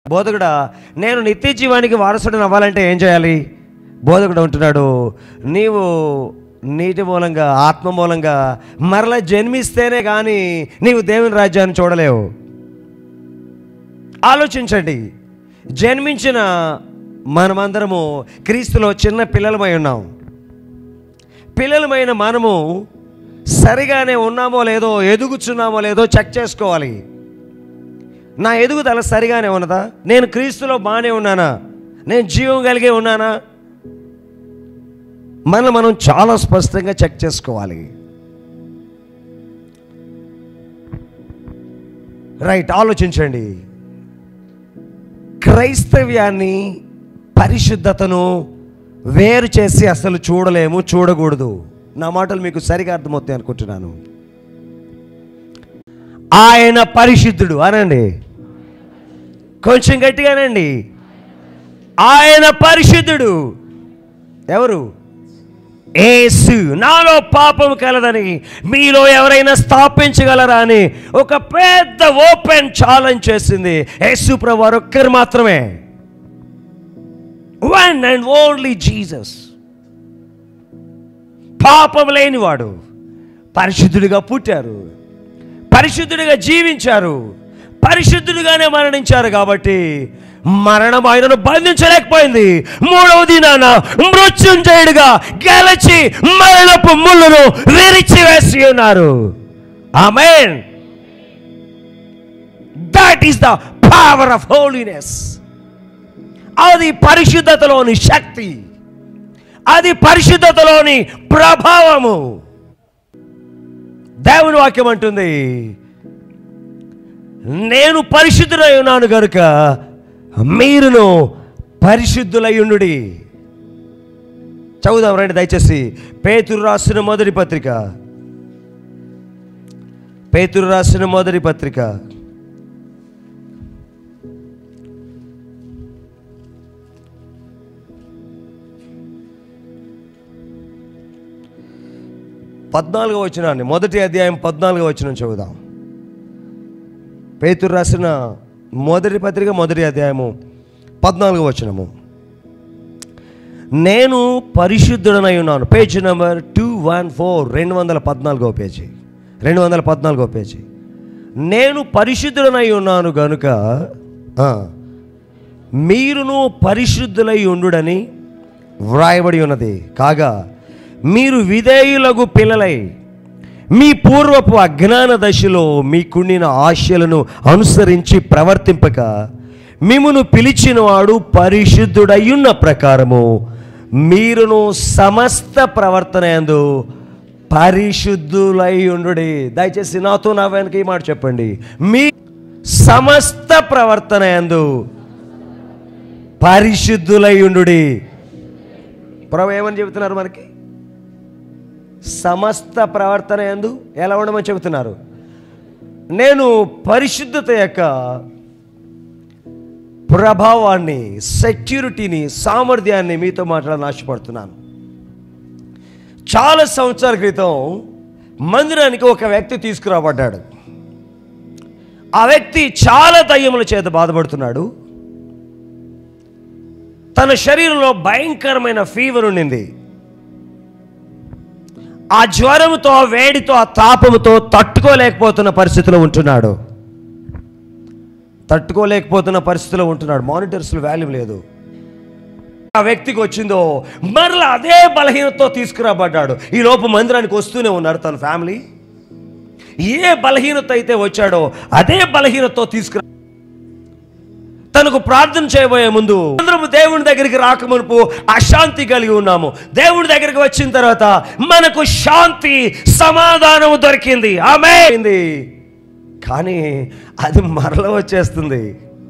బోధకుడా నేను నిత్య జీవానికి వారసుడిని అవ్వాలంటే ఏం చేయాలి బోధకుడు అంటున్నాడు నీవు నీటి మూలంగా ఆత్మ మూలంగా మరలా జన్మిస్తేనే కానీ నీవు దేవుని రాజ్యాన్ని చూడలేవు ఆలోచించండి జన్మించిన మనమందరము క్రీస్తులో చిన్న పిల్లలమై ఉన్నాం పిల్లలమైన మనము సరిగానే ఉన్నామో లేదో ఎదుగుచున్నామో లేదో చెక్ చేసుకోవాలి నా ఎదుగుదల సరిగానే ఉన్నదా నేను క్రీస్తులో బాగానే ఉన్నానా నేను జీవం కలిగి ఉన్నానా మనం మనం చాలా స్పష్టంగా చెక్ చేసుకోవాలి రైట్ ఆలోచించండి క్రైస్తవ్యాన్ని పరిశుద్ధతను వేరు చేసి అసలు చూడలేము చూడకూడదు నా మాటలు మీకు సరిగా అర్థమవుతాయి అనుకుంటున్నాను ఆయన పరిశుద్ధుడు అనండి కొంచెం గట్టిగానండి ఆయన పరిశుద్ధుడు ఎవరు ఏసు నాలో పాపం కలదని మీలో ఎవరైనా స్థాపించగలరా అని ఒక పెద్ద ఓపెన్ ఛాలెంజ్ చేసింది యేసు ప్రభు వారు ఒక్కరు మాత్రమే వన్ అండ్ ఓన్లీ జీసస్ పాపం లేనివాడు పరిశుద్ధుడిగా పుట్టారు పరిశుద్ధుడిగా జీవించారు పరిశుద్ధుడిగానే మరణించారు కాబట్టి మరణం ఆయనను బంధించలేకపోయింది మూడవ దినాన మృత్యుంజయుడిగా గెలిచి మరణపు ముళ్ళను విరిచి వేసి ఉన్నారు amen that is the power of holiness అది పరిశుద్ధతలోని శక్తి అది పరిశుద్ధతలోని ప్రభావము దేవుని వాక్యం అంటుంది నేను పరిశుద్ధులై ఉన్నాను గనుక మీరును పరిశుద్ధులయ్యుండుడి చదువుదాం రండి దయచేసి పేతురు రాసిన మొదటి పత్రిక పేతురు రాసిన మొదటి పత్రిక పద్నాలుగో వచ్చినాన్ని మొదటి అధ్యాయం పద్నాలుగో వచ్చిన చదువుదాం పేతురు రాసిన మొదటి పత్రిక మొదటి అధ్యాయము పద్నాలుగో వచనము నేను పరిశుద్ధుడనై ఉన్నాను page number two one four రెండు వందల పద్నాలుగో పేజీ రెండు వందల పద్నాలుగో పేజీ నేను పరిశుద్ధుడనై ఉన్నాను గనుక ఆ, మీరును పరిశుద్ధులై ఉండుడని వ్రాయబడి ఉన్నది కాగా మీరు విధేయులకు పిల్లలై మీ పూర్వపు అజ్ఞాన దశలో మీకుండిన ఆశలను అనుసరించి ప్రవర్తింపక మిమును పిలిచినవాడు పరిశుద్ధుడయ్యున్న ప్రకారము మీరును సమస్త ప్రవర్తన యందు పరిశుద్ధులై ఉండు దయచేసి నాతో నా వెనక ఈ మాట చెప్పండి మీ సమస్త ప్రవర్తన యందు పరిశుద్ధులై ఉండు ప్రభు ఏమని చెబుతున్నారు మనకి సమస్త ప్రవర్తన ఎందు ఎలా ఉండమని చెబుతున్నారు నేను పరిశుద్ధత యొక్క ప్రభావాన్ని సెక్యూరిటీని సామర్థ్యాన్ని మీతో మాట్లాడాలని ఆశపడుతున్నాను చాలా సంవత్సరాల క్రితం మందిరానికి ఒక వ్యక్తి తీసుకురాబడ్డాడు ఆ వ్యక్తి చాలా దయ్యముల చేత బాధపడుతున్నాడు తన శరీరంలో భయంకరమైన ఫీవర్ ఉండింది ఆ జ్వరముతో ఆ వేడితో ఆ తాపముతో తట్టుకోలేకపోతున్న పరిస్థితిలో ఉంటున్నాడు తట్టుకోలేకపోతున్న పరిస్థితిలో ఉంటున్నాడు మానిటర్స్లో వాల్యూ లేదు ఆ వ్యక్తికి వచ్చిందో మరలా అదే బలహీనతతో తీసుకురాబడ్డాడు ఈ లోపు మందిరానికి వస్తూనే ఉన్నారు తన ఫ్యామిలీ ఏ బలహీనత అయితే వచ్చాడో అదే బలహీనతతో తీసుకురా తనకు ప్రార్థన చేయబోయే ముందు అందరము దేవుని దగ్గరికి రాకమునుపు అశాంతి కలిగి ఉన్నాము దేవుని దగ్గరికి వచ్చిన తర్వాత మనకు శాంతి సమాధానము దొరికింది ఆమె కానీ అది మరల వచ్చేస్తుంది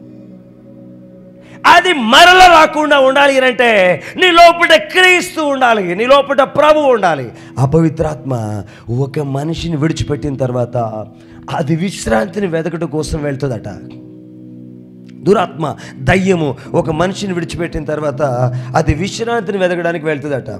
అది మరల రాకుండా ఉండాలి అని అంటే నీ లోపల క్రీస్తు ఉండాలి నీ లోపల ప్రభు ఉండాలి అపవిత్రాత్మ ఒక మనిషిని విడిచిపెట్టిన తర్వాత అది విశ్రాంతిని వెతకడం కోసం వెళ్తుందట దురాత్మ దయ్యము ఒక మనిషిని విడిచిపెట్టిన తర్వాత అది విశ్రాంతిని వెతకడానికి వెళ్తుందట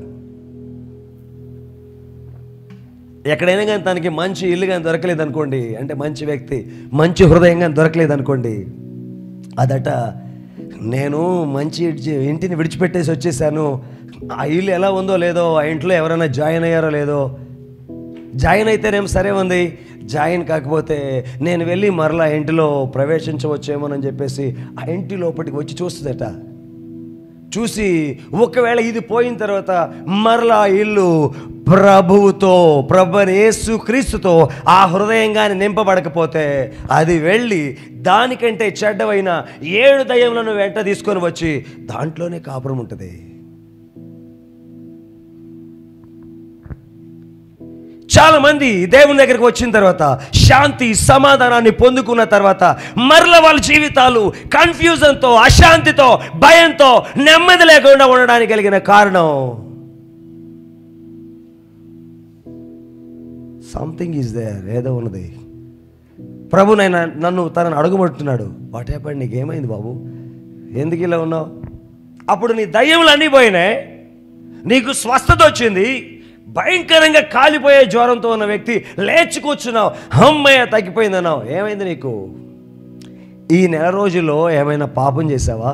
ఎక్కడైనా కానీ తనకి మంచి ఇల్లు కానీ దొరకలేదు అనుకోండి అంటే మంచి వ్యక్తి మంచి హృదయం కానీ దొరకలేదు అనుకోండి అదట నేను మంచి ఇడ్జి- ఇంటిని విడిచిపెట్టేసి వచ్చేసాను ఆ ఇల్లు ఎలా ఉందో లేదో ఆ ఇంట్లో ఎవరైనా జాయిన్ అయ్యారో లేదో జాయిన్ అయితేనేం సరే ఉంది జాయిన్ కాకపోతే నేను వెళ్ళి మరలా ఆ ఇంటిలో ప్రవేశించవచ్చేమోనని చెప్పేసి ఆ ఇంటి లోపలికి వచ్చి చూస్తుందట చూసి ఒకవేళ ఇది పోయిన తర్వాత మరలా ఆ ఇల్లు ప్రభువుతో ప్రభుని యేసు క్రీస్తుతో ఆ హృదయంగానే నింపబడకపోతే అది వెళ్ళి దానికంటే చెడ్డవైన ఏడు దయ్యములను వెంట తీసుకొని వచ్చి దాంట్లోనే కాపురం ఉంటుంది చాలా మంది దేవుని దగ్గరికి వచ్చిన తర్వాత శాంతి సమాధానాన్ని పొందుకున్న తర్వాత మరల వాళ్ళ జీవితాలు కన్ఫ్యూజన్తో అశాంతితో భయంతో నెమ్మది లేకుండా ఉండడానికి కలిగిన కారణం సంథింగ్ ఈజ్ దేర్ ఏదో ఉన్నది ప్రభు నైనా నన్ను తనను అడుగుమంటున్నాడు వాట్ హ్యాపెండ్ నీకేమైంది బాబు ఎందుకు ఇలా ఉన్నావు అప్పుడు నీ దయ్యములు అన్నీ పోయినాయి నీకు స్వస్థత వచ్చింది భయంకరంగా కాలిపోయే జ్వరంతో ఉన్న వ్యక్తి లేచి కూర్చున్నావు అమ్మయ్య తగ్గిపోయిందన్నావు ఏమైంది నీకు ఈ నెల రోజుల్లో ఏమైనా పాపం చేసావా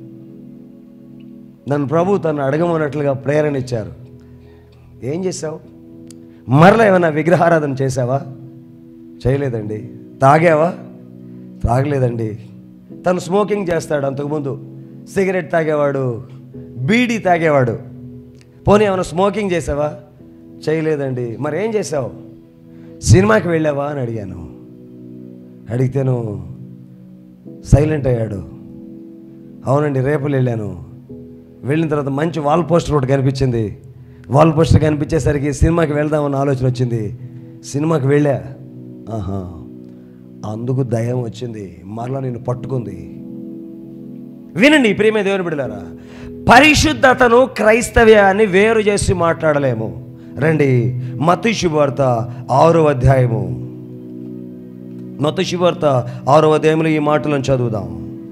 నన్ను ప్రభు తను అడగమన్నట్లుగా ప్రేరణ ఇచ్చారు ఏం చేసావు మరలా ఏమైనా విగ్రహారాధన చేసావా చేయలేదండి తాగావా తాగలేదండి తను స్మోకింగ్ చేస్తాడు అంతకుముందు సిగరెట్ తాగేవాడు బీడీ తాగేవాడు పోనీ ఏమైనా స్మోకింగ్ చేసావా చేయలేదండి మరి ఏం చేసావు సినిమాకి వెళ్ళావా అని అడిగాను అడిగితేను సైలెంట్ అయ్యాడు అవునండి రేపు వెళ్ళాను వెళ్ళిన తర్వాత మంచి వాల్ పోస్టర్ ఒకటి కనిపించింది వాల్ పోస్టర్ కనిపించేసరికి సినిమాకి వెళ్దామన్న ఆలోచన వచ్చింది సినిమాకి వెళ్ళా ఆహా అందుకు దయం వచ్చింది మరలా నేను పట్టుకుంది వినండి ప్రియమే దేవుని బిడ్డలారా పరిశుద్ధతను క్రైస్తవ్యాన్ని వేరు చేసి మాట్లాడలేము రండి మత్తు శుభార్త ఆరో అధ్యాయము మత్తు శుభార్త ఆరో అధ్యాయంలో ఈ మాటలను చదువుదాం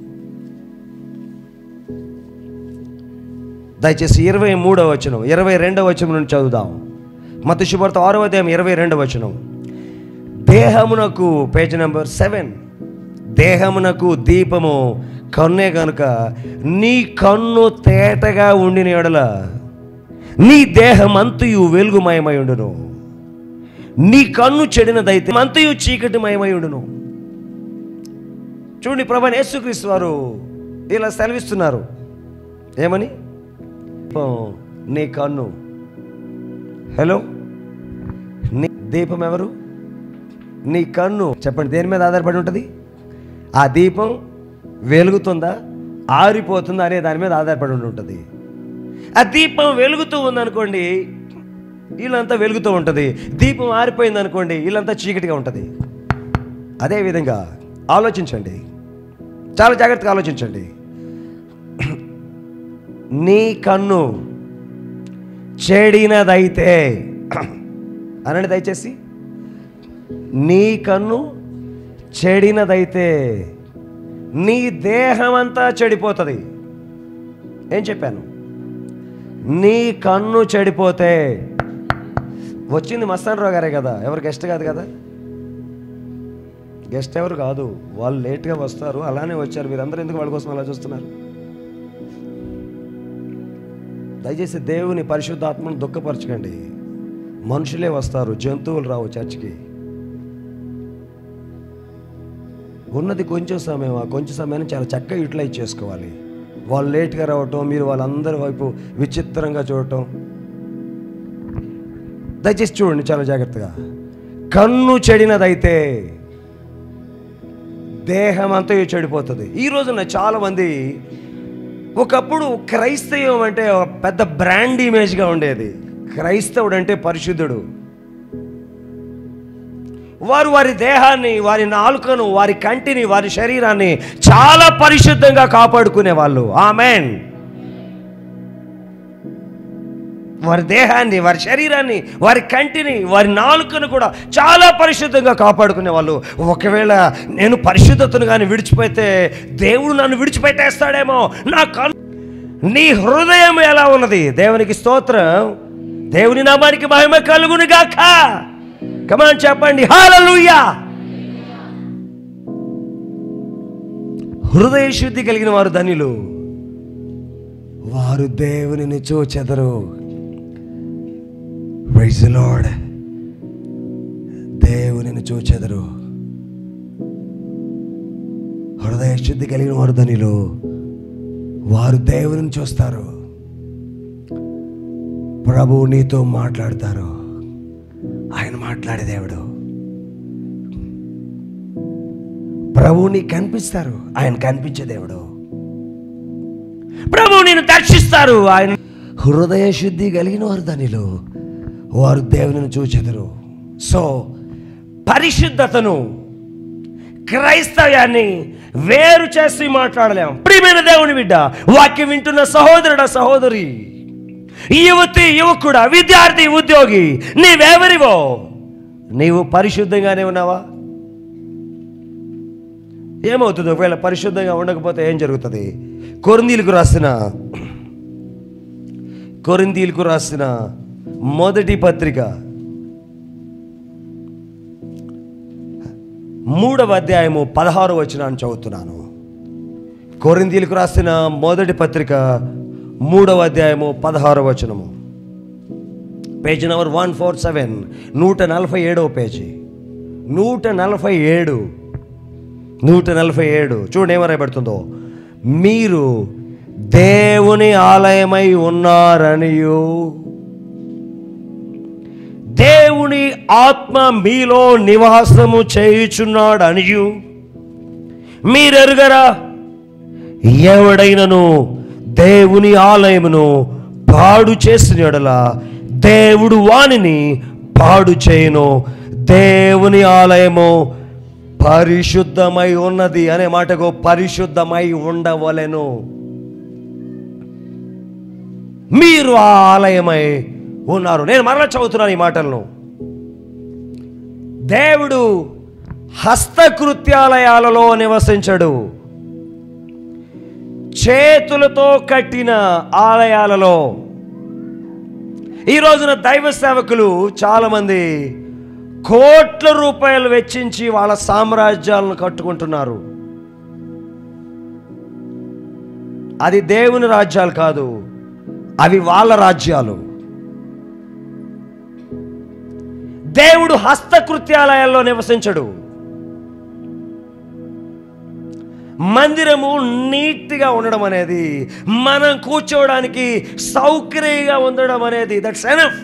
దయచేసి ఇరవై మూడవ వచనం ఇరవై రెండవ వచనం నుండి చదువుదాం మత శుభార్త ఆరో అధ్యాయం ఇరవై రెండవ వచనం దేహమునకు పేజ్ నెంబర్ సెవెన్ దేహమునకు దీపము కన్నే గనుక నీ కన్ను తేటగా ఉండిన ఎడల నీ దేహమంతయు వెలుగుమయమై ఉండును నీ కన్ను చెడినదైతే అంతయు చీకటిమయమై ఉండును చూడండి ప్రభా యేసుక్రీస్తు వారు ఇలా సెలవిస్తున్నారు ఏమని దీపం నీ కన్ను హలో నీ దీపం ఎవరు నీ కన్ను చెప్పండి దేని మీద ఆధారపడి ఉంటుంది ఆ దీపం వెలుగుతుందా ఆరిపోతుందా అనే దాని మీద ఆధారపడి ఉండి ఉంటుంది ఆ దీపం వెలుగుతూ ఉందనుకోండి వీళ్ళంతా వెలుగుతూ ఉంటుంది దీపం ఆరిపోయింది అనుకోండి వీళ్ళంతా చీకటిగా ఉంటుంది అదేవిధంగా ఆలోచించండి చాలా జాగ్రత్తగా ఆలోచించండి నీ కన్ను చెడినదైతే అనండి దయచేసి నీ కన్ను చెడినదైతే నీ దేహం అంతా చెడిపోతుంది ఏం చెప్పాను నీ కన్ను చెడిపోతే వచ్చింది మస్తాన్ రావు గారే కదా ఎవరు గెస్ట్ కాదు కదా గెస్ట్ ఎవరు కాదు వాళ్ళు లేట్గా వస్తారు అలానే వచ్చారు మీరందరూ ఎందుకు వాళ్ళ కోసం అలా చూస్తున్నారు దయచేసి దేవుని పరిశుద్ధాత్మను దుఃఖపరచకండి మనుషులే వస్తారు జంతువులు రావు చర్చికి ఉన్నది కొంచెం సమయం ఆ కొంచెం సమయాన్ని చాలా చక్కగా యూటిలైజ్ చేసుకోవాలి వాళ్ళు లేట్గా రావటం మీరు వాళ్ళందరి వైపు విచిత్రంగా చూడటం దయచేసి చూడండి చాలా జాగ్రత్తగా కన్ను చెడినదైతే దేహం అంతా చెడిపోతుంది ఈ రోజున చాలా మంది ఒకప్పుడు క్రైస్తవం అంటే ఒక పెద్ద బ్రాండ్ ఇమేజ్గా ఉండేది క్రైస్తవుడు అంటే పరిశుద్ధుడు వారు వారి దేహాన్ని వారి నాలుకను వారి కంటిని వారి శరీరాన్ని చాలా పరిశుద్ధంగా కాపాడుకునే వాళ్ళు ఆమెన్ వారి దేహాన్ని వారి శరీరాన్ని వారి కంటిని వారి నాలుకను కూడా చాలా పరిశుద్ధంగా కాపాడుకునే వాళ్ళు ఒకవేళ నేను పరిశుద్ధతను కానీ విడిచిపోతే దేవుడు నన్ను విడిచిపెట్టేస్తాడేమో నా కన్ను నీ హృదయం ఎలా ఉన్నది దేవునికి స్తోత్రం దేవుని నామానికి మహిమ కలుగును గాక కమాన్ చెప్పండి హాలూయా హృదయ శుద్ధి కలిగిన వారు ధన్యులు వారు దేవునిని చూచెదరు ప్రైజ్ లార్డ్ దేవునిని చూచెదరు హృదయ శుద్ధి కలిగిన వారు ధనిలో వారు దేవునిని చూస్తారు ప్రభు నీతో మాట్లాడతారు ఆయన మాట్లాడే దేవుడు ప్రభు నీకు కనిపిస్తారు ఆయన కనిపించే దేవుడు ప్రభు నేను దర్శిస్తారు ఆయన హృదయ శుద్ధి కలిగిన వారు దానిలో వారు దేవునిని చూచెదరు సో పరిశుద్ధతను క్రైస్తవ్యాన్ని వేరు చేసి మాట్లాడలేం ప్రియమైన దేవుని బిడ్డ వాక్యం వింటున్న సహోదరుడ సహోదరి యువతి యువకుడ విద్యార్థి ఉద్యోగి నీవెవరివో నీవు పరిశుద్ధంగానే ఉన్నావా ఏమవుతుంది ఒకవేళ పరిశుద్ధంగా ఉండకపోతే ఏం జరుగుతుంది కొరిందీలకు రాసిన కొరిందీలకు రాసిన మొదటి పత్రిక మూడవ అధ్యాయము పదహారు వచనాన్ని చదువుతున్నాను కొరిందీలకు రాసిన మొదటి పత్రిక మూడవ అధ్యాయము పదహారు వచనము page number one four seven నూట నలభై ఏడవ పేజీ నూట నలభై ఏడు నూట నలభై ఏడు చూడండి ఏమరాయబడుతుందో మీరు దేవుని ఆలయమై ఉన్నారనియు దేవుని ఆత్మ మీలో నివాసము చేయుచున్నాడు అనియు మీరెరుగరా ఎవడైనను దేవుని ఆలయమును పాడు చేసిన యెడల దేవుడు వానిని పాడు చేయను దేవుని ఆలయము పరిశుద్ధమై ఉన్నది అనే మాటకు పరిశుద్ధమై ఉండవలెను మీరు ఆ ఆలయమై ఉన్నారు నేను మరలా చదువుతున్నాను ఈ మాటలను దేవుడు హస్తకృత్యాలయాలలో నివసించడు చేతులతో కట్టిన ఆలయాలలో ఈ రోజున దైవ సేవకులు చాలామంది కోట్ల రూపాయలు వెచ్చించి వాళ్ళ సామ్రాజ్యాలను కట్టుకుంటున్నారు అది దేవుని రాజ్యాలు కాదు అవి వాళ్ళ రాజ్యాలు దేవుడు హస్తకృత్యాలయాల్లో నివసించడు మందిరము నీట్గా ఉండడం అనేది మనం కూర్చోవడానికి సౌకర్యంగా ఉండడం అనేది దట్స్ ఎనఫ్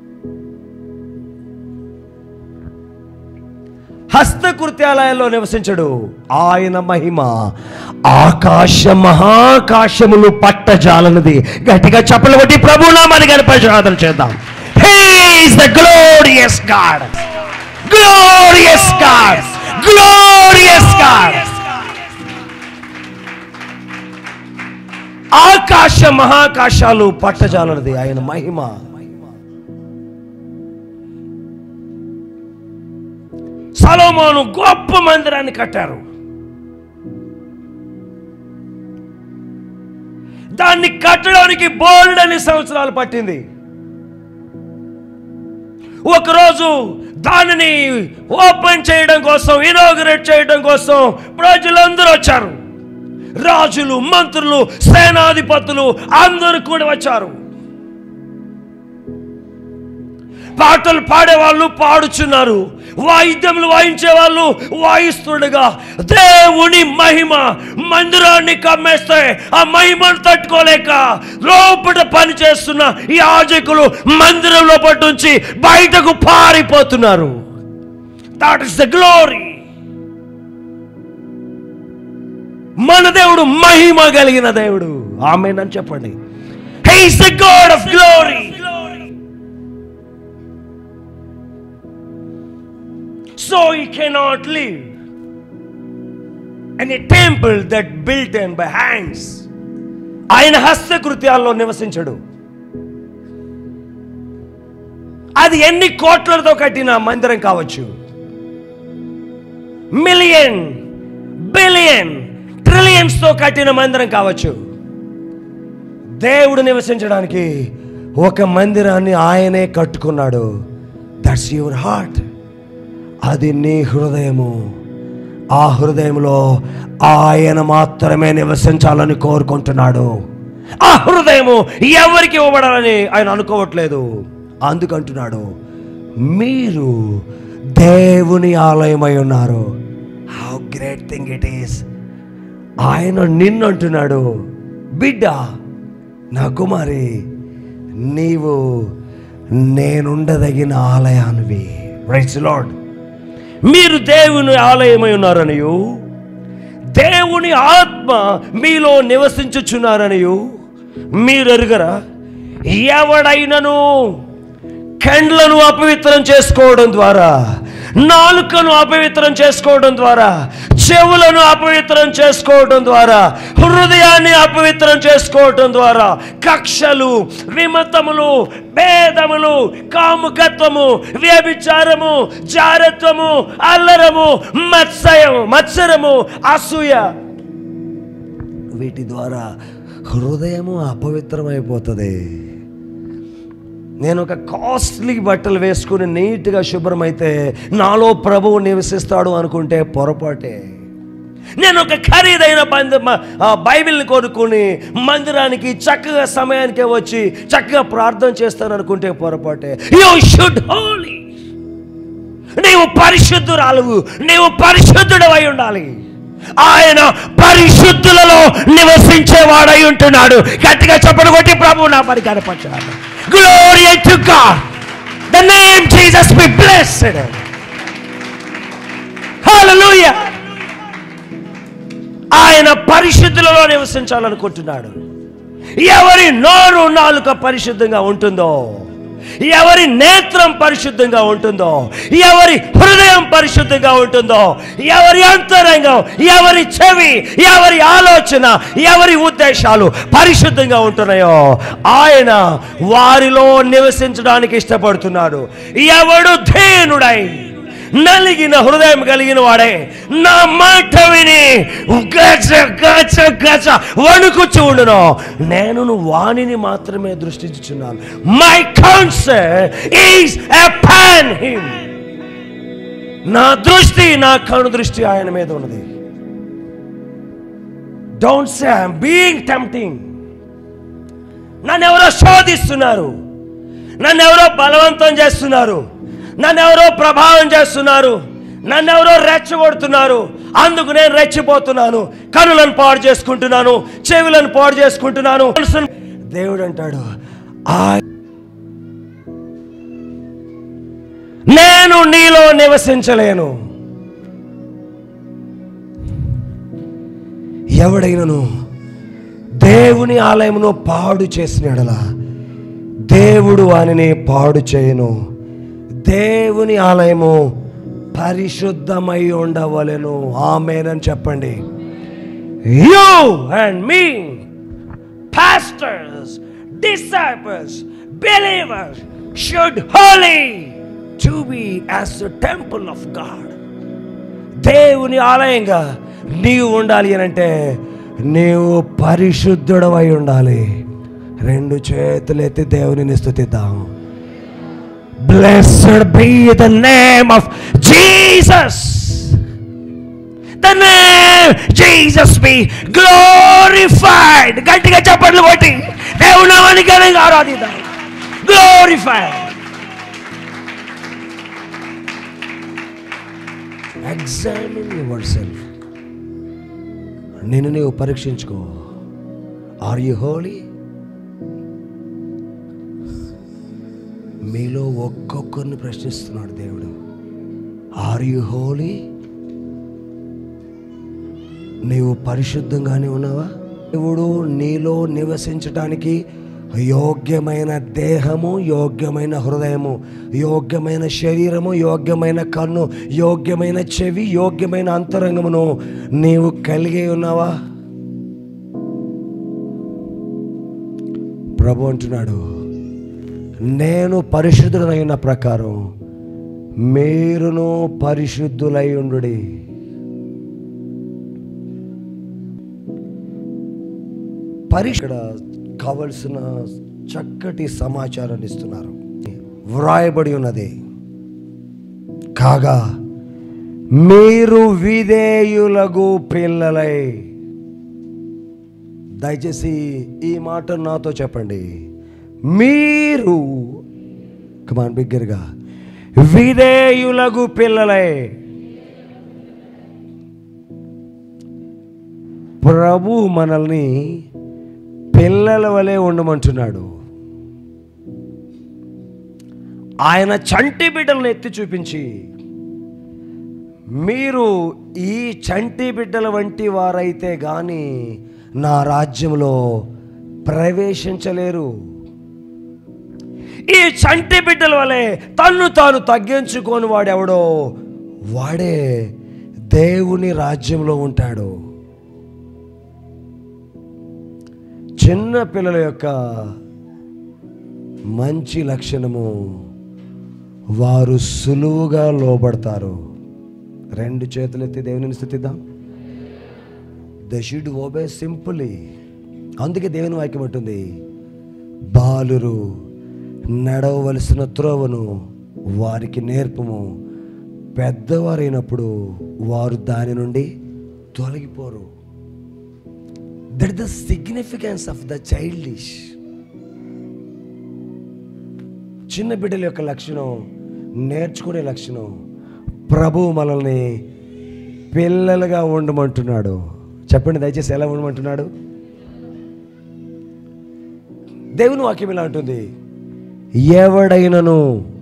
హస్తకృత్యాలయాల్లో నివసించడు ఆయన మహిమ ఆకాశ మహాకాశములు పట్టజాలన్నది గట్టిగా చెప్పలు కొట్టి ప్రభునామాన్ని గణపరిశోధన చేద్దాం he's the glorious God glorious God glorious God ఆకాశ మహాకాశాలు పట్టజాలన్నది ఆయన మహిమ సలోమోను గొప్ప మందిరాన్ని కట్టారు దాన్ని కట్టడానికి బోల్డ్ అని సంవత్సరాలు పట్టింది ఒకరోజు దానిని ఓపెన్ చేయడం కోసం ఇనాగ్రేట్ చేయడం కోసం ప్రజలందరూ వచ్చారు రాజులు మంత్రులు సేనాధిపతులు అందరూ కూడా వచ్చారు పాటలు పాడేవాళ్ళు పాడుచున్నారు వాయిద్యములు వాయించే వాళ్ళు వాయిస్తుండగా దేవుని మహిమ మందిరాన్ని కమ్మేస్తే ఆ మహిమను తట్టుకోలేక లోపల పని చేస్తున్న ఈ యాజకులు మందిరం లోపల నుంచి బయటకు పారిపోతున్నారు దాట్ ఇస్ ద గ్లోరీ మన దేవుడు మహిమ కలిగిన దేవుడు ఆమెనని చెప్పండి he's the God of glory So he cannot live in a temple that built in by hands. ఆయన హస్తకృత్యాల్లో నివసించడు అది ఎన్ని కోట్లతో కట్టిన మందిరం కావచ్చు మిలియన్ బిలియన్ ట్రిలియన్స్ తో కట్టిన మందిరం కావచ్చు దేవుడు నివసించడానికి ఒక మందిరాన్ని ఆయనే కట్టుకున్నాడు దట్స్ యువర్ హార్ట్ అది నీ హృదయము ఆ హృదయంలో ఆయన మాత్రమే నివసించాలని కోరుకుంటున్నాడు ఆ హృదయము ఎవరికి ఇవ్వబడాలని ఆయన అనుకోవట్లేదు అందుకంటున్నాడు మీరు దేవుని ఆలయమై ఉన్నారు how great thing it is ఆయన నిన్ను అంటున్నాడు బిడ్డ నా కుమారి నీవు నేనుండదగిన ఆలయానివి రైట్స్ లాడ్ మీరు దేవుని ఆలయమై ఉన్నారనియు దేవుని ఆత్మ మీలో నివసించుచున్నారనియు మీరు ఎరుగరా ఎవడైనను కండ్లను అపవిత్రం చేసుకోవడం ద్వారా నాలుకను అపవిత్రం చేసుకోవడం ద్వారా చెవులను అపవిత్రం చేసుకోవడం ద్వారా హృదయాన్ని అపవిత్రం చేసుకోవడం ద్వారా కక్షలు విమతములు భేదములు కాముకత్వము వ్యభిచారము జారత్వము అల్లరము మత్సయము మత్సరము అసూయ వీటి ద్వారా హృదయము అపవిత్రమైపోతుంది నేను ఒక కాస్ట్లీ బట్టలు వేసుకుని నీట్గా శుభ్రమైతే నాలో ప్రభువు నివసిస్తాడు అనుకుంటే పొరపాటే నేను ఒక ఖరీదైన బంద మ- ఆ బైబిల్ని కొనుక్కుని మందిరానికి చక్కగా సమయానికే వచ్చి చక్కగా ప్రార్థన చేస్తాను అనుకుంటే పొరపాటే యూ షుడ్ హోలీ నీవు పరిశుద్ధురాలువు నీవు పరిశుద్ధుడవై ఉండాలి ఆయన పరిశుద్ధులలో నివసించేవాడై ఉంటున్నాడు గట్టిగా చెప్పడు కొట్టి ప్రభు నా పని కనపరచాలి glory to God the name Jesus be blessed hallelujah ఆయన పరిశుద్ధులలో నివసించాలనుకుంటున్నాడు ఎవరి నోరు నాలుక పరిశుద్ధంగా ఉంటుందో ఎవరి నేత్రం పరిశుద్ధంగా ఉంటుందో ఎవరి హృదయం పరిశుద్ధంగా ఉంటుందో ఎవరి అంతరంగం ఎవరి చెవి ఎవరి ఆలోచన ఎవరి ఉద్దేశాలు పరిశుద్ధంగా ఉంటున్నాయో ఆయన వారిలో నివసించడానికి ఇష్టపడుతున్నాడు ఎవడు ధేనుడై నలిగిన హృదయం కలిగిన వాడే నా మాట విని గచ గచ గచ వణుకుచు ఉండును నేను వాణిని మాత్రమే దృష్టించుచున్నాను my counsel is upon him నా దృష్టి నా కను దృష్టి ఆయన మీద ఉన్నది don't say I'm being tempting నన్ను ఎవరో శోధిస్తున్నారు నన్ను ఎవరో బలవంతం చేస్తున్నారు నన్ను ఎవరో ప్రభావం చేస్తున్నారు నన్ను ఎవరో రెచ్చగొడుతున్నారు అందుకు నేను రెచ్చిపోతున్నాను కనులను పాడు చేసుకుంటున్నాను చెవులను పాడు చేసుకుంటున్నాను దేవుడు అంటాడు ఆ నేను నీలో నివసించలేను ఎవడైనను దేవుని ఆలయమును పాడు చేసినాడలా దేవుడు వానిని పాడు చేయను దేవుని ఆలయము పరిశుద్ధమై ఉండవలెను ఆమెనని చెప్పండి you and me pastors, disciples, believers should holy to be as the temple of God. దేవుని ఆలయంగా నీవు ఉండాలి అని అంటే నీవు పరిశుద్ధుడవై ఉండాలి రెండు చేతులు ఎత్తి దేవుని స్థుతిద్దాం blessed be the name of Jesus the name Jesus be glorified గట్టిగా చెప్పండి కొట్టి దేవునామాన్ని ఘనంగా ఆరాధిద్దాం గ్లోరిఫైడ్ ఎగ్జామిన్ యువర్ సెల్ఫ్ నేను నీవు పరీక్షించుకో ఆర్ యు హోలీ మీలో ఒక్కొక్కరిని ప్రశ్నిస్తున్నాడు దేవుడు ఆర్ యు హోలీ నీవు పరిశుద్ధంగానే ఉన్నావా దేవుడు నీలో నివసించడానికి యోగ్యమైన దేహము యోగ్యమైన హృదయము యోగ్యమైన శరీరము యోగ్యమైన కన్ను యోగ్యమైన చెవి యోగ్యమైన అంతరంగమును నీవు కలిగి ఉన్నావా ప్రభు అంటున్నాడు నేను పరిశుద్ధుడైన ప్రకారం మీరును పరిశుద్ధులై ఉండుడి పరిషడ కావలసిన చక్కటి సమాచారాన్ని ఇస్తున్నారు వ్రాయబడి ఉన్నది కాగా మీరు విధేయులగు పిల్లలై దయచేసి ఈ మాట నాతో చెప్పండి మీరు కమాన్ బిగ్గరగా విధేయులగు పిల్లలై ప్రభు మనల్ని పిల్లల వలె ఉండమంటున్నాడు ఆయన చంటి బిడ్డలను ఎత్తి చూపించి మీరు ఈ చంటి బిడ్డల వంటి వారైతే గాని నా రాజ్యంలో ప్రవేశించలేరు ఈ చంటి బిడ్డల వలె తన్ను తాను తగ్గించుకొని వాడెవడో వాడే దేవుని రాజ్యంలో ఉంటాడు చిన్న పిల్లల యొక్క మంచి లక్షణము వారు సులువుగా లోబడతారు రెండు చేతులు ఎత్తి దేవుని స్థుతిద్దాం ద షుడ్ ఓబే సింపుల్లీ అందుకే దేవుని వాక్యం ఉంటుంది బాలురు నడవవలసిన త్రోవను వారికి నేర్పము పెద్దవారైనప్పుడు వారు దాని నుండి తొలగిపోరు that the significance of the childish చిన్న బిడ్డల యొక్క లక్షణం నేర్చుకునే లక్షణం ప్రభు మనల్ని పిల్లలుగా ఉండమంటున్నాడు చెప్పండి దయచేసి ఎలా ఉండమంటున్నాడు దేవుని వాక్యం ఇలా ఉంటుంది ఎవడైనను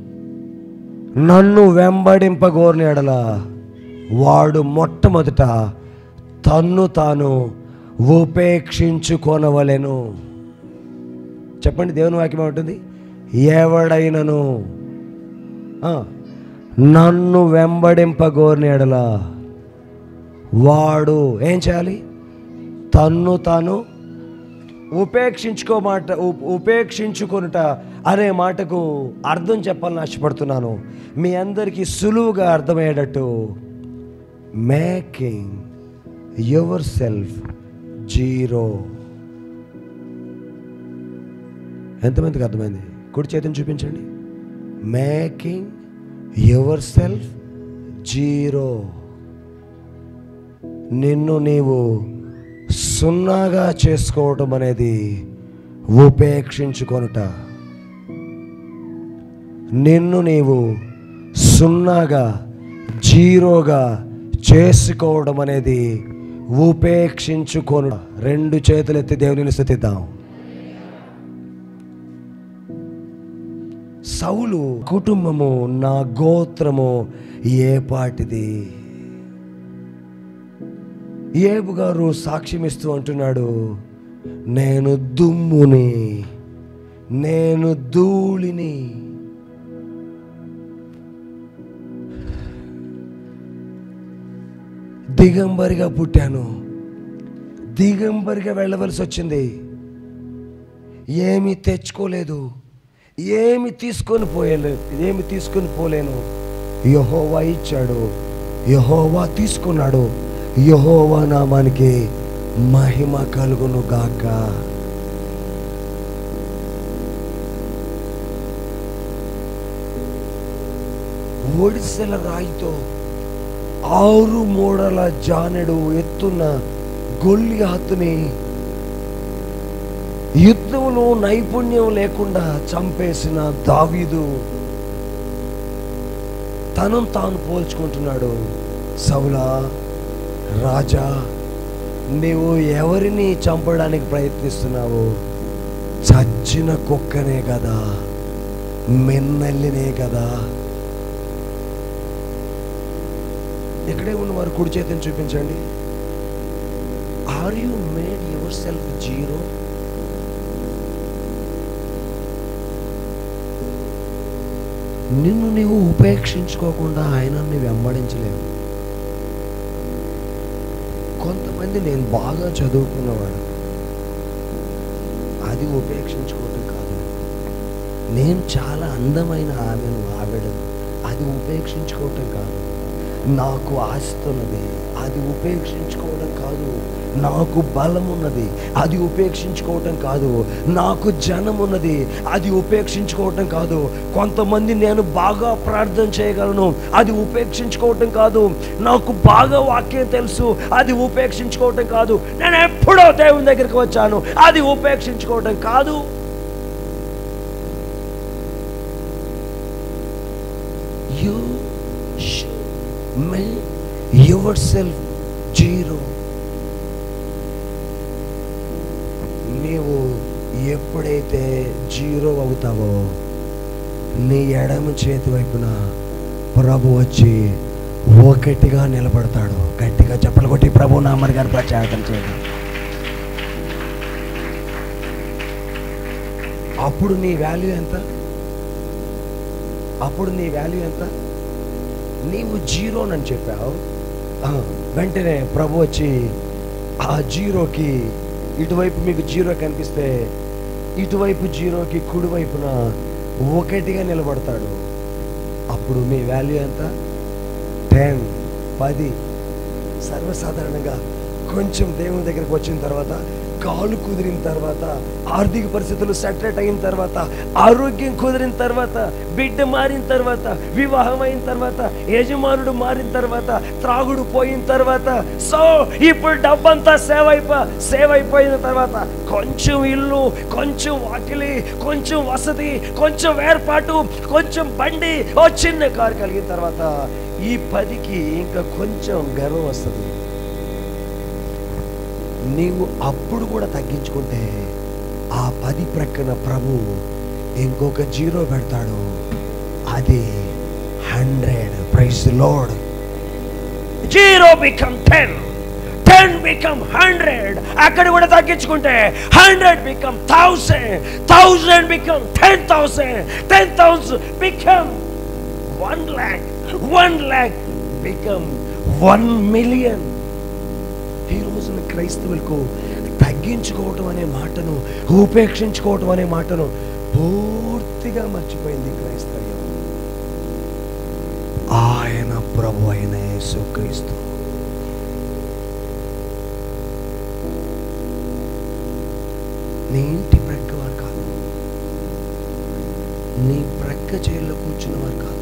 నన్ను వెంబడింపగోరిన ఎడల వాడు మొట్టమొదట తన్ను తాను ఉపేక్షించుకొనవలెను చెప్పండి దేవుని వాక్యం ఏమంటుంది ఎవడైనను ఆ, నన్ను వెంబడింపగోరిన ఎడల వాడు ఏం చేయాలి తన్ను తాను ఉపేక్షించుకో మాట ఉప్- ఉపేక్షించుకొనుట అనే మాటకు అర్థం చెప్పాలని ఆశపడుతున్నాను మీ అందరికీ సులువుగా అర్థమయ్యేటట్టు మేకింగ్ యువర్ సెల్ఫ్ జీరో ఎంతమందికి అర్థమైంది కుడి చేతిని చూపించండి మేకింగ్ యువర్ సెల్ఫ్ జీరో నిన్ను నీవు సున్నాగా చేసుకోవటం అనేది ఉపేక్షించుకొనుట నిన్ను నీవు సున్నాగా జీరోగా చేసుకోవడం అనేది ఉపేక్షించుకొను రెండు చేతులెత్తి దేవుని స్థుతిద్దాం సౌలు కుటుంబము నా గోత్రము ఏ పాటిది ఏబు గారు సాక్ష్యం ఇస్తూ అంటున్నాడు నేను దుమ్ముని నేను ధూళిని దిగంబరిగా పుట్టాను దిగంబరిగా వెళ్ళవలసి వచ్చింది ఏమీ తెచ్చుకోలేదు ఏమి తీసుకొని పోయలేదు ఏమి తీసుకొని పోలేను యహోవా ఇచ్చాడు యహోవా తీసుకున్నాడు యహోవా నామానికి మహిమ కలుగును గాక ఒడిసెల రాయితో ఆరు మూడల జానెడు ఎత్తున్న గొల్లియాతుని యుద్ధంలో నైపుణ్యం లేకుండా చంపేసిన దావీదు తనను తాను పోల్చుకుంటున్నాడు సౌలా రాజా నీవు ఎవరిని చంపడానికి ప్రయత్నిస్తున్నావు చచ్చిన కుక్కనే కదా మెన్నల్లినే కదా ఇక్కడే ఉన్న వారు కుడి చేతిని చూపించండి are you made yourself zero నిన్ను నీవు ఉపేక్షించుకోకుండా ఆయనని వెంబడించలేవు కొంతమంది నేను బాగా చదువుకున్నవాడు అది ఉపేక్షించుకోవటం కాదు నేను చాలా అందమైన ఆమెను ఆవిడను అది ఉపేక్షించుకోవటం కాదు నాకు ఆస్తి ఉన్నది అది ఉపేక్షించుకోవడం కాదు నాకు బలం ఉన్నది అది ఉపేక్షించుకోవటం కాదు నాకు జనం ఉన్నది అది ఉపేక్షించుకోవటం కాదు కొంతమంది నేను బాగా ప్రార్థన చేయగలను అది ఉపేక్షించుకోవటం కాదు నాకు బాగా వాక్యం తెలుసు అది ఉపేక్షించుకోవటం కాదు నేను ఎప్పుడో దేవుని దగ్గరికి వచ్చాను అది ఉపేక్షించుకోవటం కాదు you may yourself zero నీవు ఎప్పుడైతే జీరో అవుతావో నీ ఎడమ చేతి వైపున ప్రభు వచ్చి ఒకటిగా నిలబడతాడు గట్టిగా చెప్పలు కొట్టి ప్రభు నామర్ గారు ప్రచారం చేయడం అప్పుడు నీ వాల్యూ ఎంత అప్పుడు నీ వాల్యూ ఎంత నీవు జీరోనని చెప్పావు ఆ, వెంటనే ప్రభు వచ్చి ఆ జీరోకి ఇటువైపు మీకు జీరో కనిపిస్తే ఇటువైపు జీరోకి కుడివైపున ఒకటిగా నిలబడతాడు అప్పుడు మీ వాల్యూ ఎంత టెన్ పది సర్వసాధారణంగా కొంచెం దేవుని దగ్గరికి వచ్చిన తర్వాత కాలు కుదిరిన తర్వాత ఆర్థిక పరిస్థితులు సెటరేట్ అయిన తర్వాత ఆరోగ్యం కుదిరిన తర్వాత బిడ్డ మారిన తర్వాత వివాహం అయిన తర్వాత యజమానుడు మారిన తర్వాత త్రాగుడు పోయిన తర్వాత సో ఇప్పుడు డబ్బంతా సేవ్ అయిపో సేవ్ అయిపోయిన తర్వాత కొంచెం ఇల్లు కొంచెం వాకిలి కొంచెం వసతి కొంచెం ఏర్పాటు కొంచెం బండి ఓ చిన్న కారు కలిగిన తర్వాత ఈ పదికి ఇంకా కొంచెం గర్వం వస్తుంది నీవు అప్పుడు కూడా తగ్గించుకుంటే ఆ పది ప్రక్కన ప్రభు ఇంకొక జీరో పెడతాడు అది hundred price load zero become ten ten become hundred అక్కడ కూడా తగ్గించుకుంటే hundred become thousand thousand become ten thousand ten thousand become one lakh one lakh become one million ఈ రోజున క్రైస్తవులకు తగ్గించుకోవటం అనే మాటను ఉపేక్షించుకోవటం అనే మాటను పూర్తిగా మర్చిపోయింది క్రైస్తవ్యం ఆయన ప్రభు అయిన యేసు క్రీస్తు నీ ఇంటి ప్రక్క వారు కాదు నీ ప్రక్క చైర్లో కూర్చున్న వారు కాదు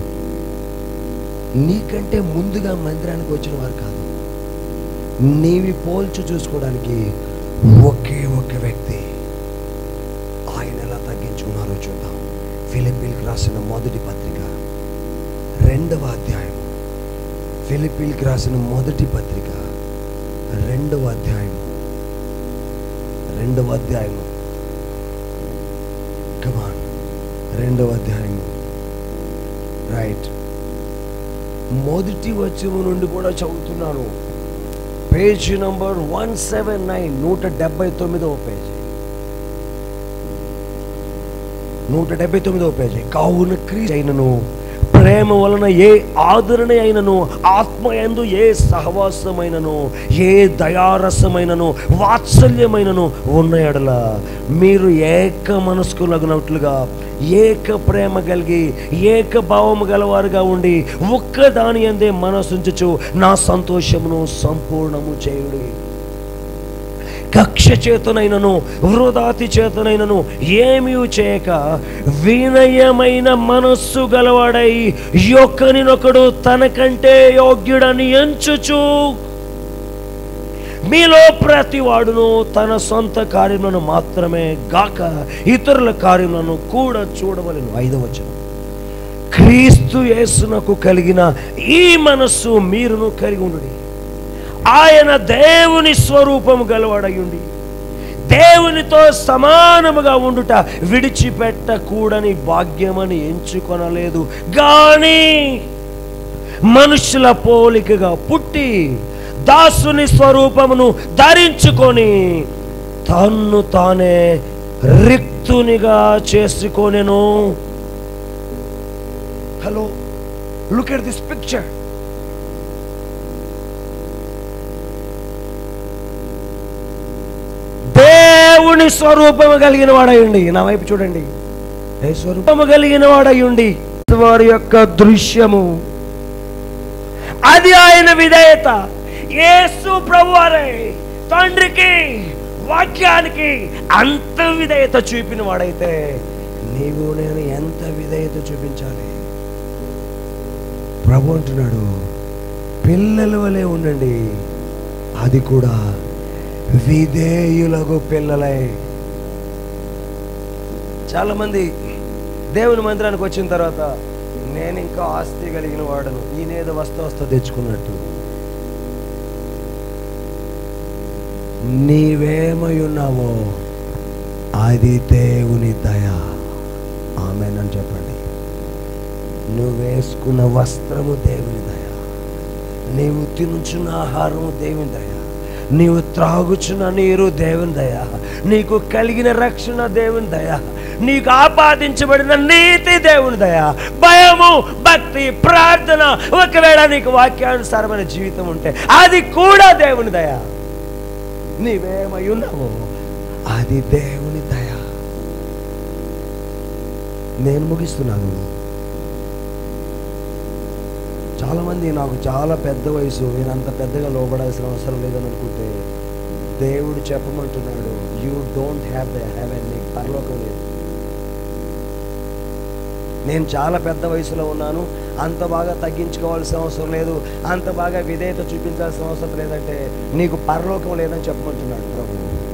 నీకంటే ముందుగా మందిరానికి వచ్చిన వారు కాదు నీవి పోల్చు చూసుకోవడానికి ఒకే ఒక వ్యక్తి ఆయన ఎలా తగ్గించుకున్నారో చూద్దాం ఫిలిపీలకు రాసిన మొదటి పత్రిక రెండవ అధ్యాయం ఫిలిపీలకు రాసిన మొదటి పత్రిక రెండవ అధ్యాయం రెండవ అధ్యాయం కమాన్ రెండవ అధ్యాయం రైట్ మొదటి వచ్చము నుండి కూడా చదువుతున్నాను page number one seven nine నూట డెబ్బై తొమ్మిదవ పేజీ నూట డెబ్బై తొమ్మిదవ పేజీ కావున క్రీస్తు అయినను ప్రేమ వలన ఏ ఆదరణ అయినను ఆత్మ యందు ఏ సహవాసమైనను ఏ దయారసమైనను వాత్సల్యమైనను ఉన్న ఎడల మీరు ఏక మనస్కులగినట్లుగా ఏక ప్రేమ కలిగి ఏక భావము గలవారుగా ఉండి ఒక్క దాని అందే మనసుంచుచు నా సంతోషమును సంపూర్ణము చేయుడి కక్ష చేతనైనను వృధాతి చేతనైనను ఏమీ చేయక వినయమైన మనస్సు గలవాడై యొక్కనినొకడు తనకంటే యోగ్యుడని ఎంచుచు మీలో ప్రతి వాడును తన సొంత కార్యములను మాత్రమే గాక ఇతరుల కార్యములను కూడా చూడవలను ఐదవ వచనం క్రీస్తు యేసునకు కలిగిన ఈ మనస్సు మీరును కలిగి ఉండుడి ఆయన దేవుని స్వరూపము గలవాడయుండి దేవునితో సమానముగా ఉండుట విడిచిపెట్టకూడని భాగ్యమని ఎంచుకొనలేదు గాని మనుషుల పోలికగా పుట్టి దాసుని స్వరూపమును ధరించుకొని తన్ను తానే రిక్తునిగా చేసుకొనెను hello look at this picture దేవుని స్వరూపము కలిగిన వాడయుండి నా వైపు చూడండి ఏ స్వరూపము కలిగిన వాడయుండి వారి యొక్క దృశ్యము అది ఆయన విధేయత యేసు ప్రభువారే తండ్రికి వాక్యానికి అంత విధేయత చూపిన వాడైతే నీవు నేను ఎంత విధేయత చూపించాలి ప్రభు అంటున్నాడు పిల్లల వలె ఉండండి అది కూడా విధేయులకు పిల్లలై చాలా మంది దేవుని మందిరానికి వచ్చిన తర్వాత నేను ఇంకా ఆస్తి కలిగిన వాడను ఈయనేదో వస్తు వస్తూ తెచ్చుకున్నట్టు నీవేమై ఉన్నావో అది దేవుని దయ ఆమెనని చెప్పండి నువ్వు వేసుకున్న వస్త్రము దేవుని దయ నీవు తినుచున్న ఆహారము దేవుని దయ నీవు త్రాగుచున్న నీరు దేవుని దయ నీకు కలిగిన రక్షణ దేవుని దయ నీకు ఆపాదించబడిన నీతి దేవుని దయ భయము భక్తి ప్రార్థన ఒకవేళ నీకు వాక్యానుసారమైన జీవితం ఉంటే అది కూడా దేవుని దయ నీవేమై ఉన్నావో అది దేవుని దయ నేను ముగిస్తున్నాను చాలా మంది నాకు చాలా పెద్ద వయసు నేను అంత పెద్దగా లోపడాల్సిన అవసరం లేదని అనుకుంటే దేవుడు చెప్పమంటున్నాడు you don't have the heaven నీకు పరలోకం లేదు నేను చాలా పెద్ద వయసులో ఉన్నాను అంత బాగా తగ్గించుకోవాల్సిన అవసరం లేదు అంత బాగా విధేయత చూపించాల్సిన అవసరం లేదంటే నీకు పరలోకం లేదని చెప్పమంటున్నాడు ప్రభు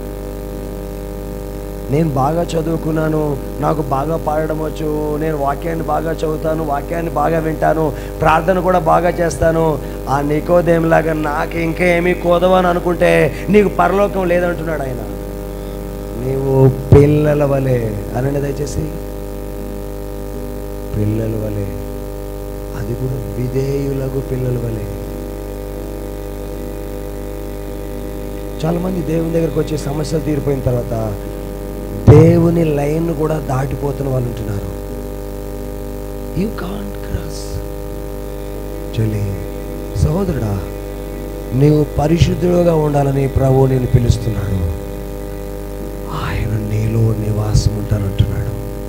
నేను బాగా చదువుకున్నాను నాకు బాగా పాడడం వచ్చు నేను వాక్యాన్ని బాగా చదువుతాను వాక్యాన్ని బాగా వింటాను ప్రార్థన కూడా బాగా చేస్తాను ఆ నికోదేమిలాగా నాకు ఇంకా ఏమీ కోదవు అని అనుకుంటే నీకు పరలోకం లేదంటున్నాడు ఆయన నీవు పిల్లల వలె అనండి దయచేసి పిల్లల వలె అది కూడా విధేయులకు పిల్లల వలె చాలా మంది దేవుని దగ్గరకు వచ్చి సమస్యలు తీరిపోయిన తర్వాత దేవుని లైన్ కూడా దాటిపోతున్న వాళ్ళు ఉంటున్నారు యూ కాంట్ క్రాస్ చలి సహోదరుడా నీవు పరిశుద్ధుడుగా ఉండాలని ప్రభు నేను పిలుస్తున్నాడు ఆయన నీలో నివాసం ఉంటానంటున్నాడు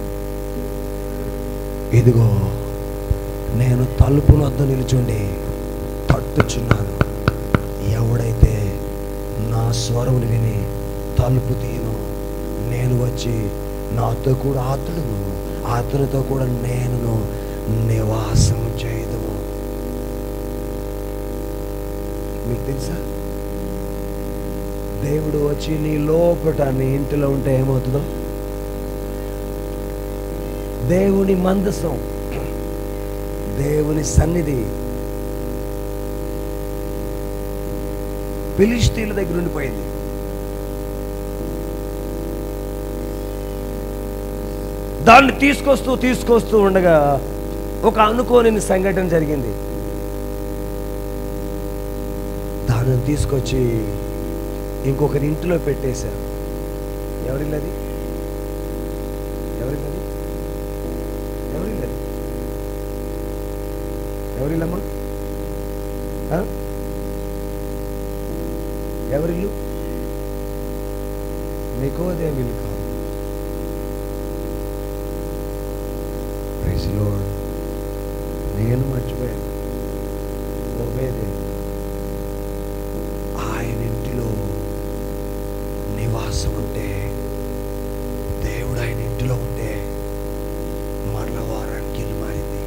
ఇదిగో నేను తలుపు వద్ద నిలుచుండి తట్టుచున్నాను ఎవడైతే నా స్వరముని విని తలుపు తీయను నేను వచ్చి నాతో కూడా అతడును అతనితో కూడా నేను నివాసం చేయదుము మీకు తెలుసా దేవుడు వచ్చి నీ లోపట నీ ఇంటిలో ఉంటే ఏమవుతుందో దేవుని మందసం దేవుని సన్నిధి ఫిలిస్తీన్ల దగ్గర ఉండిపోయింది దాన్ని తీసుకొస్తూ తీసుకొస్తూ ఉండగా ఒక అనుకోని సంఘటన జరిగింది దానిని తీసుకొచ్చి ఇంకొకరి ఇంటిలో పెట్టేశారు ఎవరిల్లది ఎవరిల్లది ఎవరిల్లది ఎవరిల్లమ్మా ఆ? ఎవరిల్లు నికోదేమి ఇల్లు కాదు Praise the Lord. నేను మర్చిపోయాను ఒబేదే ఆయన ఇంటిలో నివాసం ఉంటే దేవుడు ఆయన ఇంటిలో ఉంటే మరల వారానికి ఇల్లు మారింది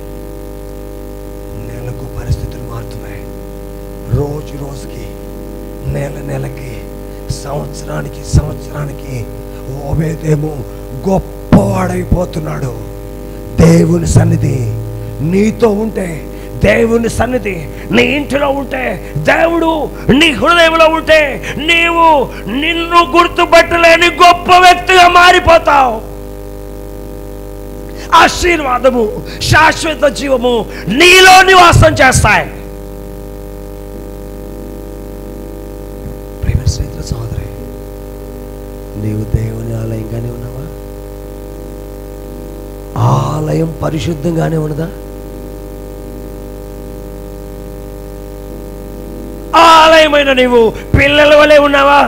నెలకు పరిస్థితులు మారుతున్నాయి రోజు రోజుకి నెల నెలకి సంవత్సరానికి సంవత్సరానికి ఓబేదేమో గొప్పవాడైపోతున్నాడు దేవుని సన్నిధి నీతో ఉంటే దేవుని సన్నిధి నీ ఇంటిలో ఉంటే దేవుడు నీ హృదయంలో ఉంటే నీవు నిన్ను గుర్తుపట్టలేని గొప్ప వ్యక్తిగా మారిపోతావు ఆశీర్వాదము శాశ్వత జీవము నీలో నివాసం చేస్తాయి ప్రేమ స్నేహితుల సోదరి నీవు దేవుని ఆలయంగానే ఉన్నావా ఆలయం పరిశుద్ధంగానే ఉన్నదా ఆలయమైన నీవు పిల్లల వలె ఉన్నావా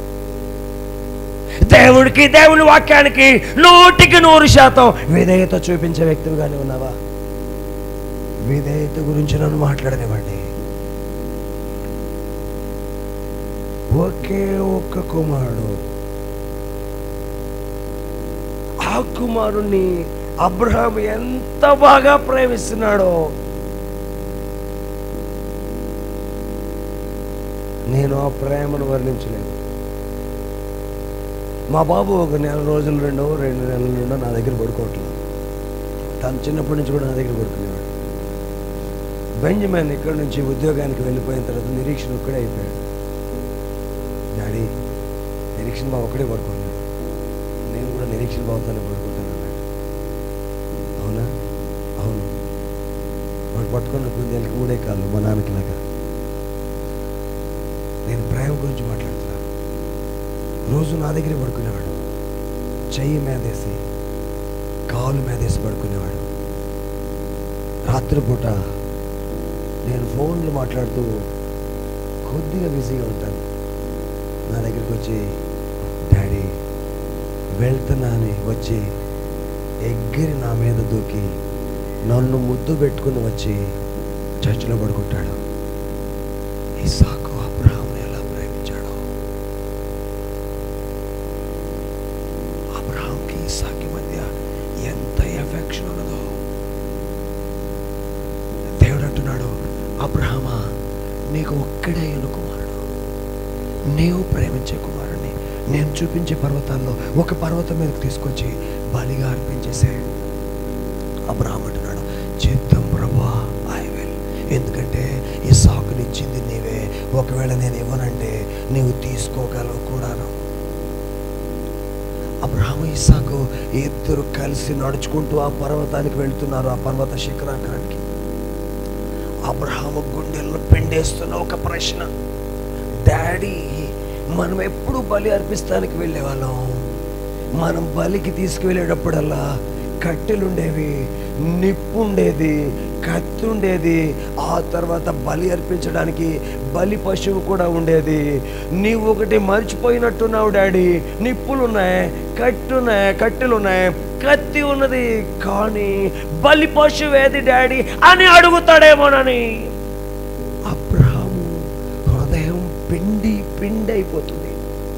దేవుడికి దేవుని వాక్యానికి నూటికి నూరు శాతం విధేయత చూపించే వ్యక్తిగానే ఉన్నావా విధేయత గురించి నన్ను మాట్లాడనివ్వండి ఒకే ఒక్క కుమారుడు ఆ కుమారుణ్ణి అబ్రహాం ఎంత బాగా ప్రేమిస్తున్నాడో నేను ఆ ప్రేమను వర్ణించలేదు మా బాబు ఒక నెల రోజులు రెండో రెండు నెలల రెండో నా దగ్గర పడుకోవట్లేదు తను చిన్నప్పటి నుంచి కూడా నా దగ్గర పడుకునేవాడు బెంజమిన్ ఇక్కడి నుంచి ఉద్యోగానికి వెళ్ళిపోయిన తర్వాత నిరీక్షణ ఒక్కడే అయిపోయాడు డాడీ నిరీక్షణ బాబు ఒక్కడే పడుకున్నాడు నేను కూడా నిరీక్షణ బాబుతోనే పడుకుంటాను అన్నాడు అవునా అవును వాడు పట్టుకున్న కుందేలకి మూడే కాళ్ళు మా నాన్నకి లాగా నేను ప్రేమ గురించి మాట్లాడుతున్నాను రోజు నా దగ్గరే పడుకునేవాడు చెయ్యి మీదేసి కాలు మీదేసి పడుకునేవాడు రాత్రిపూట నేను ఫోన్లు మాట్లాడుతూ కొద్దిగా బిజీగా ఉంటాను నా దగ్గరికి వచ్చి డాడీ వెళ్తున్నాని వచ్చి ఎగ్గిరి నా మీద దూకి నన్ను ముద్దు పెట్టుకుని వచ్చి చర్చిలో పడుకుంటాడు ఇసాకు అబ్రహాం ఎలా ప్రేమించాడో అబ్రహాంకి ఇసాకి మధ్య ఎంత ఎఫెక్షన్ ఉన్నదో దేవుడు అంటున్నాడు అబ్రహమా నీకు ఒక్కడే అయిన కుమారుడు నీవు ప్రేమించే కుమారుడిని నేను చూపించే పర్వతాల్లో ఒక పర్వతం మీదకి తీసుకొచ్చి బలిగా అర్పించేసే అబ్రహాం అంటున్నాడు చిత్తం ప్రభా ఐ విల్ ఎందుకంటే ఈ సాకునిచ్చింది నీవే ఒకవేళ నేను ఇవ్వనంటే నీవు తీసుకోగలవు కూడాను అబ్రహాము ఇస్సాకు ఇద్దరు కలిసి నడుచుకుంటూ ఆ పర్వతానికి వెళ్తున్నారు ఆ పర్వత శిఖరాకారానికి అబ్రహాము గుండెల్లో పిండేస్తున్న ఒక ప్రశ్న డాడీ మనం ఎప్పుడు బలి అర్పిస్తానికి వెళ్ళేవాళ్ళం మనం బలికి తీసుకువెళ్ళేటప్పుడల్లా కట్టెలుండేవి నిప్పు ఉండేది కత్తి ఉండేది ఆ తర్వాత బలి అర్పించడానికి బలి పశువు కూడా ఉండేది నీవు ఒకటి మర్చిపోయినట్టున్నావు డాడీ నిప్పులు ఉన్నాయి కట్టి ఉన్నాయి కట్టెలు ఉన్నాయి కత్తి ఉన్నది కానీ బలి పశువు ఏది డాడీ అని అడుగుతాడేమోనని అబ్రహాము హృదయం పిండి పిండి అయిపోతుంది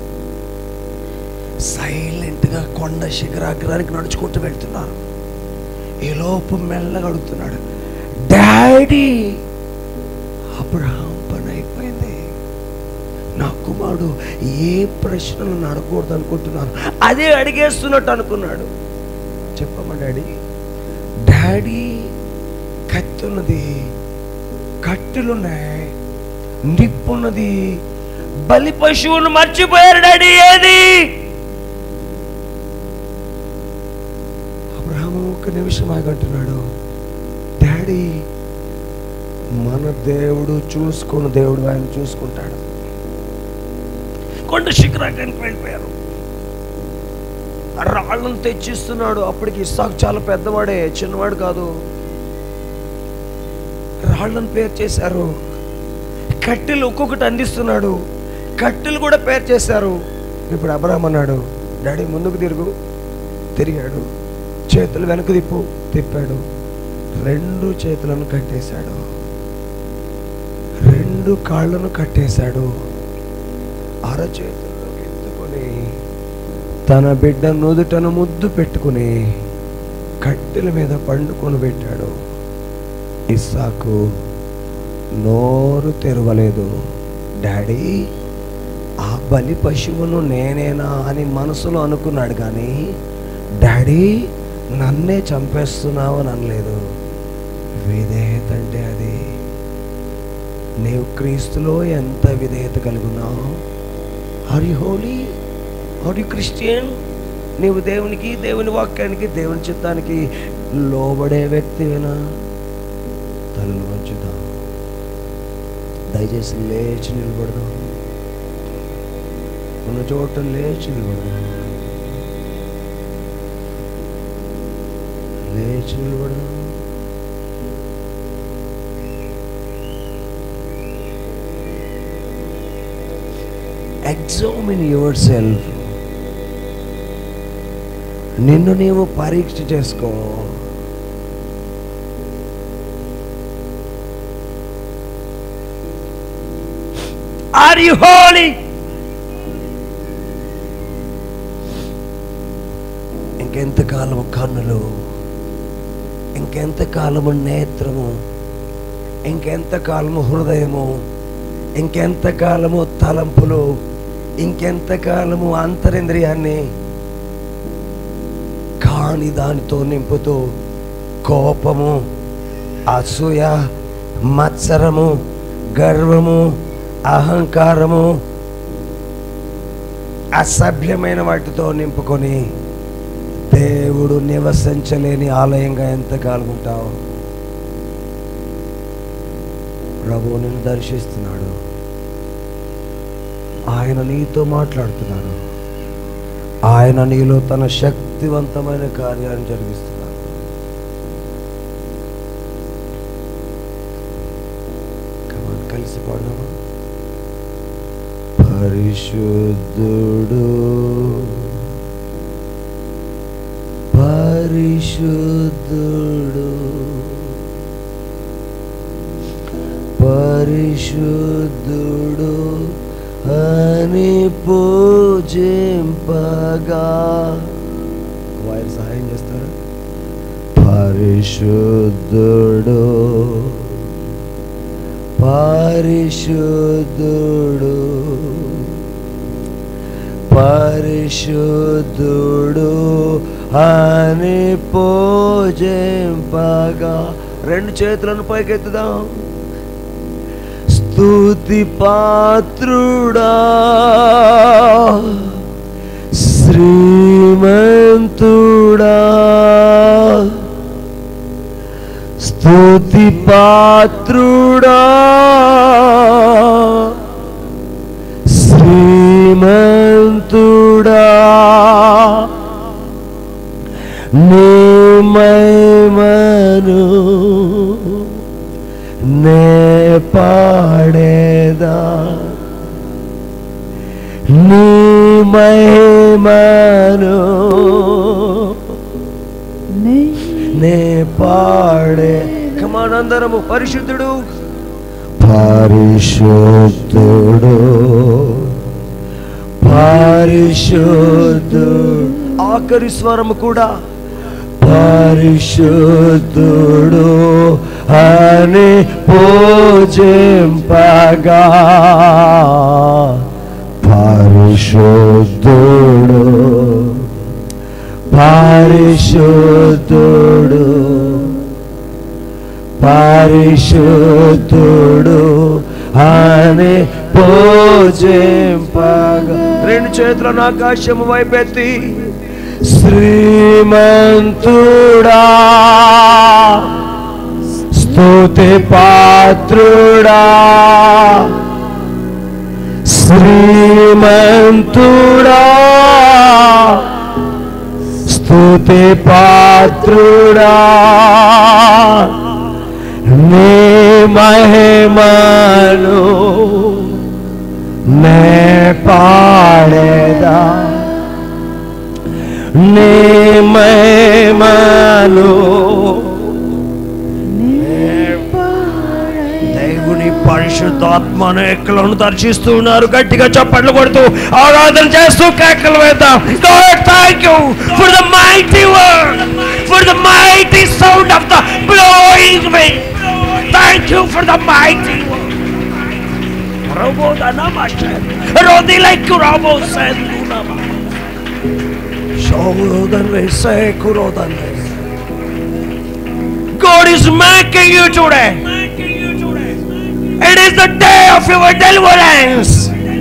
సైలెంట్గా కొండ శిఖరాగ్రానికి నడుచుకుంటూ వెళ్తున్నారు ఈ లోపు మెల్లగా అడుగుతున్నాడు డాడీ అబ్రహాం పని అయిపోయింది నా కుమారుడు ఏ ప్రశ్నలు అడగకూడదు అనుకుంటున్నాను అదే అడిగేస్తున్నట్టు అనుకున్నాడు చెప్పమ్మా డాడీ డాడీ కత్తి ఉన్నది కట్టెలున్నాయి నిప్పున్నది బలి పశువును మర్చిపోయారు డాడీ ఏది అబ్రహాము ఒక నిమిషం ఆగంటున్నాడు డాడీ మన దేవుడు చూసుకున్న దేవుడు ఆయన చూసుకుంటాడు కొండ శిఖరాకానికి వెళ్ళిపోయారు ఆ రాళ్ళను తెచ్చిస్తున్నాడు అప్పటికి ఇస్సాకు చాలా పెద్దవాడే చిన్నవాడు కాదు రాళ్ళను పేరు చేశారు కట్టెలు ఒక్కొక్కటి అందిస్తున్నాడు కట్టెలు కూడా పేరు చేశారు ఇప్పుడు అబ్రహం అన్నాడు డాడీ ముందుకు తిరుగు తిరిగాడు చేతులు వెనక తిప్పు తిప్పాడు రెండు చేతులను కట్టేశాడు రెండు కాళ్ళను కట్టేశాడు అరచేతుల్లోకి ఎత్తుకొని తన బిడ్డ నుదుటను ముద్దు పెట్టుకుని కట్టెల మీద పండుకొని పెట్టాడు ఇస్సాకు నోరు తెరవలేదు డాడీ ఆ బలి పశువును నేనేనా అని మనసులో అనుకున్నాడు కానీ డాడీ నన్నే చంపేస్తున్నావు అని అనలేదు విధేయత అంటే అది నీవు క్రీస్తులో ఎంత విధేయత కలుగున్నావు are you holy are you Christian నీవు దేవునికి దేవుని వాక్యానికి దేవుని చిత్తానికి లోబడే వ్యక్తివేనా తలలు వంచుదాం దయచేసి లేచి నిలబడదాం ఉన్న చోట లేచి నిలబడదాం లేచి నిలబడదాం ఎగ్జామిన్ యువర్ సెల్ఫ్ నిన్ను నీవు పరీక్ష చేసుకో ఆర్ యు హోలీ ఇంకెంతకాలము కన్నులు ఇంకెంతకాలము నేత్రము ఇంకెంతకాలము హృదయము ఇంకెంతకాలము తలంపులు ఇంకెంతకాలము అంతరింద్రియాన్ని కాని దానితో నింపుతూ కోపము అసూయ మత్సరము గర్వము అహంకారము అసభ్యమైన వాటితో నింపుకొని దేవుడు నివసించలేని ఆలయంగా ఎంతకాలం ఉంటావు ప్రభు నిన్ను దర్శిస్తున్నాడు ఆయన నీతో మాట్లాడుతున్నాడు ఆయన నీలో తన శక్తివంతమైన కార్యాన్ని జరిగిస్తున్నాడు Come on, కలిసి పాడదామా పరిశుద్ధుడు పరిశుద్ధుడు పరిశుద్ధుడు అని పూజింపగా వారు సహాయం చేస్తారా పరిశుద్ధుడు పరిశుద్ధుడు పరిశుద్ధుడు అని పూజింపగా రెండు చేతులను పైకెత్తుదాం స్తుతి పాత్రుడా శ్రీమంతుడా స్తుతి పాత్రుడా శ్రీమంతుడా నీ మహిమను నే పాడేదా నీ మహిమను నే పాడే కమానందరము పరిశుద్ధుడు పరిశుద్ధుడు పరిశుద్ధుడు ఆఖరి స్వరము కూడా పరిశుద్ధుడు అని పూజింపగా పరిశుద్ధుడు పరిశుద్ధుడు పరిశుద్ధుడు అని పూజింపగా రెండు చేతులను ఆకాశము వైపెత్తి శ్రీమంతుడా స్తుతి పాత్రుడా శ్రీమంతుడా స్తుతి పాత్రుడా నీ మహిమను నే పాడేదా నీ మహిమను దేవుని పరిశుద్ధాత్మను ఎక్కలను దర్శిస్తున్నారు గట్టిగా చప్పట్లు కొడుతూ ఆరాధన చేస్తూ కేకలు వేద్దాం God thank you for the mighty word for the mighty sound of the blowing wind thank you for the mighty word Roboda namaste Rodile kurabo sendunama Shodan ve se kurodan ve God is making you today It is the day of your deliverance.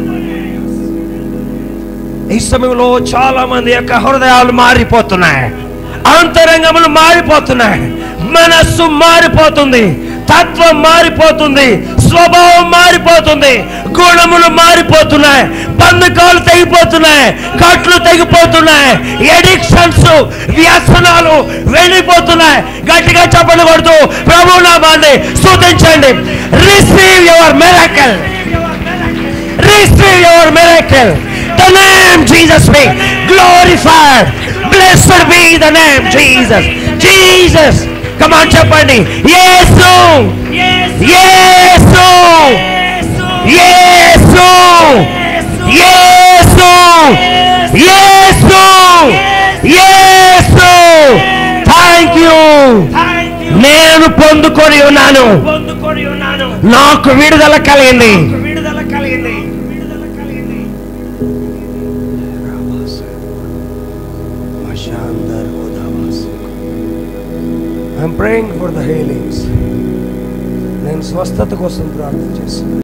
ఈ సమయంలో చాలా మంది యొక్క హృదయాలు మారిపోతున్నాయి అంతరంగములు మారిపోతున్నాయి మనస్సు మారిపోతుంది తత్వం మారిపోతుంది స్వభావం మారిపోతుంది గుణములు మారిపోతున్నాయి బంధకాలు తెగిపోతున్నాయి కట్లు తెగిపోతున్నాయి ఎడిక్షన్స్ వ్యసనాలు వెళ్ళిపోతున్నాయి గట్టిగా చెప్పలు కొడుతూ ప్రభు నామాన్ని స్తుతించండి receive your miracle receive your miracle. The name Jesus be glorified. Blessed be the name Jesus. Jesus. Come on, చెప్పండి యేసు యేసు యేసు యేసు యేసు యేసు నేను పొందుకొని ఉన్నాను పొందుకొని ఉన్నాను నాకు విడుదల కలిగింది విడుదల కలిగింది విడుదల కలిగింది I'm praying for the healings నేను స్వస్థత కోసం ప్రార్థన చేస్తున్నాను